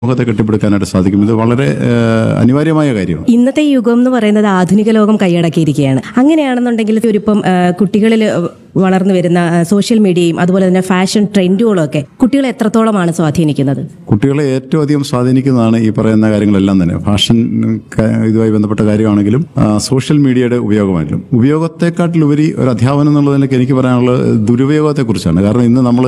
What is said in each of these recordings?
സമൂഹത്തെ കെട്ടിപ്പടുക്കാനായിട്ട് സാധിക്കും ഇത് വളരെ ഏഹ്, അനിവാര്യമായ കാര്യമാണ് ഇന്നത്തെ യുഗം എന്ന് പറയുന്നത് ആധുനിക ലോകം കൈയടക്കിയിരിക്കുകയാണ് അങ്ങനെയാണെന്നുണ്ടെങ്കിൽ ഒരിപ്പം കുട്ടികളിൽ വളർന്നു വരുന്ന ആ, സോഷ്യൽ മീഡിയയും അതുപോലെ തന്നെ ഫാഷൻ ട്രെൻഡുകളും ഒക്കെ കുട്ടികളെ എത്രത്തോളമാണ് സ്വാധീനിക്കുന്നത് കുട്ടികളെ ഏറ്റവും അധികം സ്വാധീനിക്കുന്നതാണ് ഈ പറയുന്ന കാര്യങ്ങളെല്ലാം തന്നെ ഫാഷൻ ക- ഇതുമായി ബന്ധപ്പെട്ട കാര്യമാണെങ്കിലും ആ, സോഷ്യൽ മീഡിയയുടെ ഉപയോഗമായിട്ടും ഉപയോഗത്തെക്കാട്ടിലുപരി ഒരു അധ്യാപനം എന്നുള്ളതിലേക്ക് എനിക്ക് പറയാനുള്ളത് ദുരുപയോഗത്തെക്കുറിച്ചാണ് കാരണം ഇന്ന് നമ്മൾ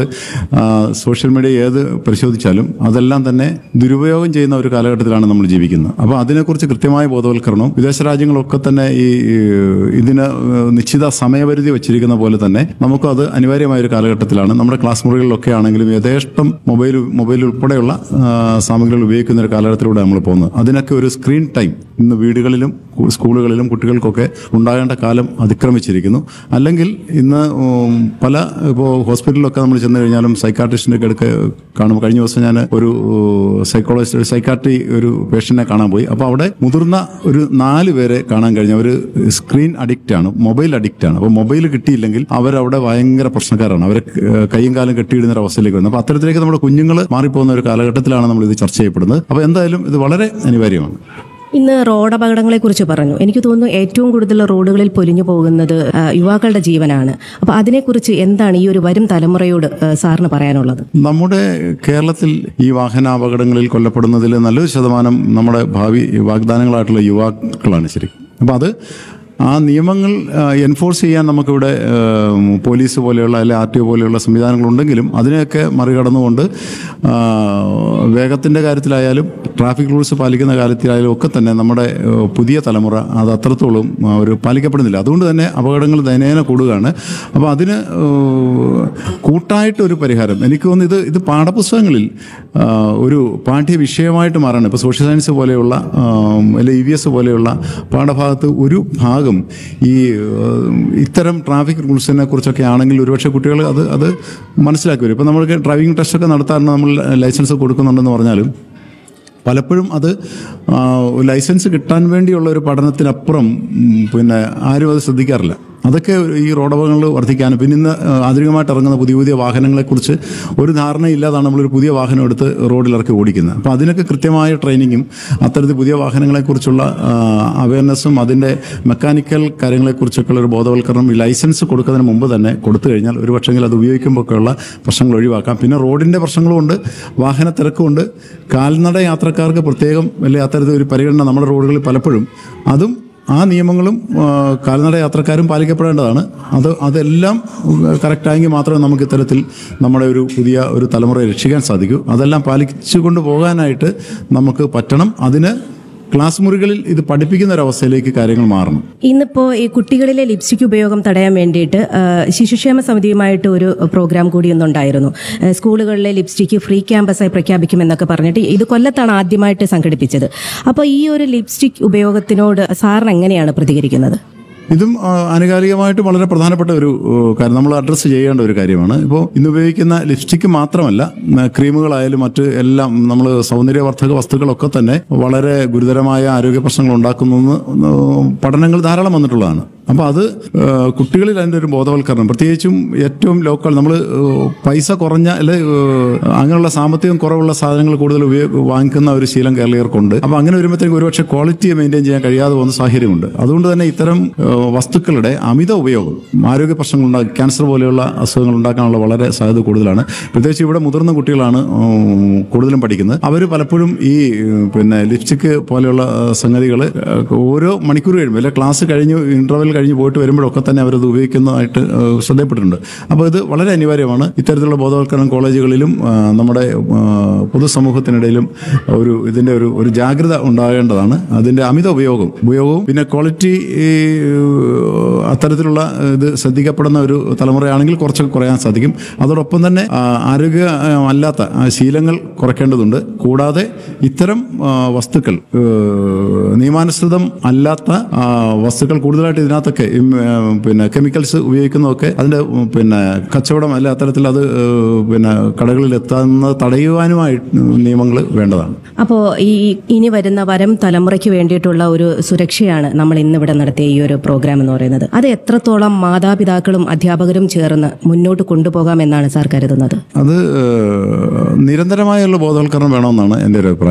സോഷ്യൽ മീഡിയ ഏത് പരിശോധിച്ചാലും അതെല്ലാം തന്നെ ദുരുപയോഗം ചെയ്യുന്ന ഒരു കാലഘട്ടത്തിലാണ് നമ്മൾ ജീവിക്കുന്നത് അപ്പോൾ അതിനെക്കുറിച്ച് കൃത്യമായ ബോധവൽക്കരണവും വിദേശ രാജ്യങ്ങളൊക്കെ തന്നെ ഈ ഈ, ഇതിന് നിശ്ചിത സമയപരിധി വെച്ചിരിക്കുന്ന പോലെ തന്നെ നമുക്കും അത് അനിവാര്യമായ ഒരു കാലഘട്ടത്തിലാണ് നമ്മുടെ ക്ലാസ് മുറികളിലൊക്കെ ആണെങ്കിലും യഥേഷ്ടം മൊബൈൽ മൊബൈൽ ഉൾപ്പെടെയുള്ള ആ, സാമഗ്രികൾ ഉപയോഗിക്കുന്ന ഒരു കാലഘട്ടത്തിലൂടെ നമ്മൾ പോകുന്നത് അതിനൊക്കെ ഒരു സ്ക്രീൻ ടൈം ഇന്ന് വീടുകളിലും കു- സ്കൂളുകളിലും കുട്ടികൾക്കൊക്കെ ഉണ്ടാകേണ്ട കാലം അതിക്രമിച്ചിരിക്കുന്നു അല്ലെങ്കിൽ ഇന്ന് ഉം, പല ഇപ്പോൾ ഹോസ്പിറ്റലിലൊക്കെ നമ്മൾ ചെന്ന് കഴിഞ്ഞാലും സൈക്കാട്രിസ്റ്റിൻ്റെ അടുക്ക കാണുമ്പോൾ കഴിഞ്ഞ ദിവസം ഞാൻ ഒരു സൈക്കോളജിസ്റ്റ് ഒരു സൈക്കാട്രി ഒരു പേഷ്യന്റിനെ കാണാൻ പോയി അപ്പോൾ അവിടെ മുതിർന്ന ഒരു നാല് പേരെ കാണാൻ കഴിഞ്ഞ ഒരു സ്ക്രീൻ അഡിക്റ്റ് ആണ് മൊബൈൽ അഡിക്റ്റ് ആണ് അപ്പോൾ മൊബൈൽ കിട്ടിയില്ലെങ്കിൽ അവരവിടെ ഭയങ്കര പ്രശ്നക്കാരാണ് അവരെ ഏഹ്, കൈയും കാലും കെട്ടിയിടുന്ന ഒരു അവസ്ഥയിലേക്ക് വരുന്നത് അപ്പോൾ അത്തരത്തിലേക്ക് നമ്മുടെ കുഞ്ഞുങ്ങൾ മാറിപ്പോകുന്ന ഒരു കാലഘട്ടത്തിലാണ് നമ്മൾ ഇത് ചർച്ച ചെയ്യപ്പെടുന്നത് അപ്പോൾ എന്തായാലും ഇത് വളരെ അനിവാര്യമാണ് ഇന്ന് റോഡ് അപകടങ്ങളെ കുറിച്ച് പറഞ്ഞു എനിക്ക് തോന്നുന്നു ഏറ്റവും കൂടുതൽ റോഡുകളിൽ പൊലിഞ്ഞു പോകുന്നത് ആ, യുവാക്കളുടെ ജീവനാണ് അപ്പോൾ അതിനെക്കുറിച്ച് എന്താണ് ഈ ഒരു വരും തലമുറയോട് ആ, സാറിന് പറയാനുള്ളത് നമ്മുടെ കേരളത്തിൽ ഈ വാഹനാപകടങ്ങളിൽ കൊല്ലപ്പെടുന്നതിൽ നല്ലൊരു ശതമാനം നമ്മുടെ ഭാവി വാഗ്ദാനങ്ങളായിട്ടുള്ള യുവാക്കളാണ് ശരി അപ്പോൾ അത് ആ നിയമങ്ങൾ എൻഫോഴ്സ് ചെയ്യാൻ നമുക്കിവിടെ ആ, പോലീസ് പോലെയുള്ള അല്ലെങ്കിൽ ആർ ടി ഒ പോലെയുള്ള സംവിധാനങ്ങളുണ്ടെങ്കിലും അതിനെയൊക്കെ മറികടന്നുകൊണ്ട് ആ, വേഗത്തിൻ്റെ കാര്യത്തിലായാലും ട്രാഫിക് റൂൾസ് പാലിക്കുന്ന കാര്യത്തിലായാലും ഒക്കെ തന്നെ നമ്മുടെ ആ, പുതിയ തലമുറ അത് അത്രത്തോളം ആ, ഒരു പാലിക്കപ്പെടുന്നില്ല അതുകൊണ്ട് തന്നെ അപകടങ്ങൾ ദയനേന കൂടുകയാണ് അപ്പോൾ അതിന് ഏഹ്, കൂട്ടായിട്ടൊരു പരിഹാരം എനിക്ക് തോന്നുന്നു ഇത് ഇത് പാഠപുസ്തകങ്ങളിൽ ആ, ഒരു പാഠ്യ വിഷയമായിട്ട് മാറാണ് ഇപ്പോൾ സോഷ്യൽ സയൻസ് പോലെയുള്ള ആം, അല്ലെങ്കിൽ ഇ വി എസ് പോലെയുള്ള പാഠഭാഗത്ത് ഒരു ഭാഗം ഈ ഏഹ്, ഇത്തരം ട്രാഫിക് റൂൾസിനെ കുറിച്ചൊക്കെ ആണെങ്കിൽ ഒരുപക്ഷെ കുട്ടികൾ അത് അത് മനസ്സിലാക്കി വരും ഇപ്പം നമ്മൾക്ക് ഡ്രൈവിംഗ് ടെസ്റ്റൊക്കെ നടത്താറുണ്ട് നമ്മൾ ലൈസൻസ് കൊടുക്കുന്നുണ്ടെന്ന് പറഞ്ഞാലും പലപ്പോഴും അത് ആ, ലൈസൻസ് കിട്ടാൻ വേണ്ടിയുള്ള ഒരു പഠനത്തിനപ്പുറം ഉം, പിന്നെ ആരും അത് ശ്രദ്ധിക്കാറില്ല അതൊക്കെ ഈ റോഡപകടങ്ങൾ വർദ്ധിക്കാനും പിന്നെ ഇന്ന് ആ, ആധുനികമായിട്ട് ഇറങ്ങുന്ന പുതിയ പുതിയ വാഹനങ്ങളെക്കുറിച്ച് ഒരു ധാരണയില്ലാതാണ് നമ്മളൊരു പുതിയ വാഹനം എടുത്ത് റോഡിലിറക്കി ഓടിക്കുന്നത് അപ്പോൾ അതിനൊക്കെ കൃത്യമായ ട്രെയിനിങ്ങും അത്തരത്തിൽ പുതിയ വാഹനങ്ങളെക്കുറിച്ചുള്ള അവയർനെസ്സും അതിൻ്റെ മെക്കാനിക്കൽ കാര്യങ്ങളെക്കുറിച്ചൊക്കെ ഒരു ബോധവൽക്കരണം ഈ ലൈസൻസ് കൊടുക്കുന്നതിന് മുമ്പ് തന്നെ കൊടുത്തു കഴിഞ്ഞാൽ ഒരു പക്ഷെങ്കിൽ അത് ഉപയോഗിക്കുമ്പോഴൊക്കെയുള്ള പ്രശ്നങ്ങൾ ഒഴിവാക്കാം പിന്നെ റോഡിൻ്റെ പ്രശ്നങ്ങളുമുണ്ട് വാഹന തിരക്കുമുണ്ട് കാൽനട യാത്രക്കാർക്ക് പ്രത്യേകം അല്ലെങ്കിൽ അത്തരത്തിൽ ഒരു പരിഗണന നമ്മുടെ റോഡുകളിൽ പലപ്പോഴും അതും ആ നിയമങ്ങളും ആ, കാൽനട യാത്രക്കാരും പാലിക്കപ്പെടേണ്ടതാണ് അത് അതെല്ലാം കറക്റ്റായെങ്കിൽ മാത്രമേ നമുക്ക് ഇത്തരത്തിൽ നമ്മുടെ ഒരു പുതിയ ഒരു തലമുറയെ രക്ഷിക്കാൻ സാധിക്കൂ അതെല്ലാം പാലിച്ചുകൊണ്ട് പോകാനായിട്ട് നമുക്ക് പറ്റണം അതിന് ക്ലാസ് മുറികളിൽ ഇത് പഠിപ്പിക്കുന്ന ഒരു അവസ്ഥയിലേക്ക് കാര്യങ്ങൾ മാറണം ഇന്നിപ്പോൾ ഈ കുട്ടികളിലെ ലിപ്സ്റ്റിക് ഉപയോഗം തടയാൻ വേണ്ടിയിട്ട് ആ, ശിശുക്ഷേമ സമിതിയുമായിട്ട് ഒരു പ്രോഗ്രാം കൂടി ഒന്നുണ്ടായിരുന്നു ആ, സ്കൂളുകളിലെ ലിപ്സ്റ്റിക് ഫ്രീ ക്യാമ്പസായി പ്രഖ്യാപിക്കുമെന്നൊക്കെ പറഞ്ഞിട്ട് ഇത് കൊല്ലത്താണ് ആദ്യമായിട്ട് സംഘടിപ്പിച്ചത് അപ്പോൾ ഈ ഒരു ലിപ്സ്റ്റിക് ഉപയോഗത്തിനോട് സാറിന് എങ്ങനെയാണ് പ്രതികരിക്കുന്നത് ഇതും ആ, ആനുകാലികമായിട്ട് വളരെ പ്രധാനപ്പെട്ട ഒരു ഏ, കാര്യം നമ്മൾ അഡ്രസ്സ് ചെയ്യേണ്ട ഒരു കാര്യമാണ് ഇപ്പോൾ ഇന്ന് ഉപയോഗിക്കുന്ന ലിപ്സ്റ്റിക്ക് മാത്രമല്ല ഉം, ക്രീമുകളായാലും മറ്റ് എല്ലാം നമ്മൾ സൗന്ദര്യവർദ്ധക വസ്തുക്കളൊക്കെ തന്നെ വളരെ ഗുരുതരമായ ആരോഗ്യ പ്രശ്നങ്ങൾ ഉണ്ടാക്കുന്നു പഠനങ്ങൾ ധാരാളം വന്നിട്ടുള്ളതാണ് അപ്പോൾ അത് ഏ, കുട്ടികളിൽ അതിൻ്റെ ഒരു ബോധവൽക്കരണം പ്രത്യേകിച്ചും ഏറ്റവും ലോക്കൽ നമ്മൾ പൈസ കുറഞ്ഞ അല്ലെ ഏ, അങ്ങനെയുള്ള സാമ്പത്തികം കുറവുള്ള സാധനങ്ങൾ കൂടുതൽ ഉപയോഗ വാങ്ങിക്കുന്ന ഒരു ശീലം കേരളീയർക്കുണ്ട് അപ്പോൾ അങ്ങനെ വരുമ്പോഴത്തേക്ക് ഒരുപക്ഷെ ക്വാളിറ്റിയെ മെയിൻറ്റെയിൻ ചെയ്യാൻ കഴിയാതെ പോകുന്ന സാഹചര്യമുണ്ട് അതുകൊണ്ട് തന്നെ ഇത്തരം ഏ, വസ്തുക്കളുടെ അമിത ഉപയോഗം ആരോഗ്യ പ്രശ്നങ്ങൾ ഉണ്ടാക്കി ക്യാൻസർ പോലെയുള്ള അസുഖങ്ങൾ ഉണ്ടാക്കാനുള്ള വളരെ സാധ്യത കൂടുതലാണ് പ്രത്യേകിച്ച് ഇവിടെ മുതിർന്ന കുട്ടികളാണ് ഉം, കൂടുതലും പഠിക്കുന്നത് അവർ പലപ്പോഴും ഈ ഉം, പിന്നെ ലിപ്സ്റ്റിക് പോലെയുള്ള സംഗതികൾ ഓരോ മണിക്കൂർ കഴിയുമ്പോൾ അല്ലെ ക്ലാസ് കഴിഞ്ഞ് ഇന്റർവെൽ കഴിഞ്ഞ് പോയിട്ട് വരുമ്പോഴൊക്കെ തന്നെ അവരത് ഉപയോഗിക്കുന്നതായിട്ട് ഏഹ്, ശ്രദ്ധപ്പെട്ടിട്ടുണ്ട് അപ്പോൾ ഇത് വളരെ അനിവാര്യമാണ് ഇത്തരത്തിലുള്ള ബോധവൽക്കരണം കോളേജുകളിലും ആ, നമ്മുടെ ആ, പൊതുസമൂഹത്തിനിടയിലും ഒരു ഇതിൻ്റെ ഒരു ഒരു ജാഗ്രത ഉണ്ടാകേണ്ടതാണ് അതിൻ്റെ അമിത ഉപയോഗം ഉപയോഗവും പിന്നെ ക്വാളിറ്റി ഈ, അത്തരത്തിലുള്ള ഇത് ശ്രദ്ധിക്കപ്പെടുന്ന ഒരു തലമുറയാണെങ്കിൽ കുറച്ചൊക്കെ കുറയാൻ സാധിക്കും അതോടൊപ്പം തന്നെ ആ, ആരോഗ്യ ആ, അല്ലാത്ത ആ, ശീലങ്ങൾ കുറയ്ക്കേണ്ടതുണ്ട് കൂടാതെ ഇത്തരം ആ, വസ്തുക്കൾ ഏഹ്, നിയമാനുസൃതം അല്ലാത്ത ആ, വസ്തുക്കൾ കൂടുതലായിട്ട് ഇതിനകത്തൊക്കെ ഈ, ആ, പിന്നെ കെമിക്കൽസ് ഉപയോഗിക്കുന്നതൊക്കെ അതിന്റെ ഉം, പിന്നെ കച്ചവടം അല്ലെ അത്തരത്തിൽ അത് ഏഹ്, പിന്നെ കടകളിൽ എത്താവുന്നത് തടയുവാനുമായി നിയമങ്ങൾ വേണ്ടതാണ് അപ്പോൾ ഈ ഇനി വരുന്ന വരം തലമുറയ്ക്ക് വേണ്ടിയിട്ടുള്ള ഒരു സുരക്ഷയാണ് നമ്മൾ ഇന്നിവിടെ നടത്തിയ ഈ ഒരു പ്രോഗ്രാം എന്ന് പറയുന്നത് അത് എത്രത്തോളം മാതാപിതാക്കളും അധ്യാപകരും ചേർന്ന് മുന്നോട്ട് കൊണ്ടുപോകാമെന്നാണ് സാർ കരുതുന്നത് അത് ഏഹ്, നിരന്തരമായുള്ള ബോധവൽക്കരണം വേണമെന്നാണ് എൻ്റെ ഒരു അഭിപ്രായം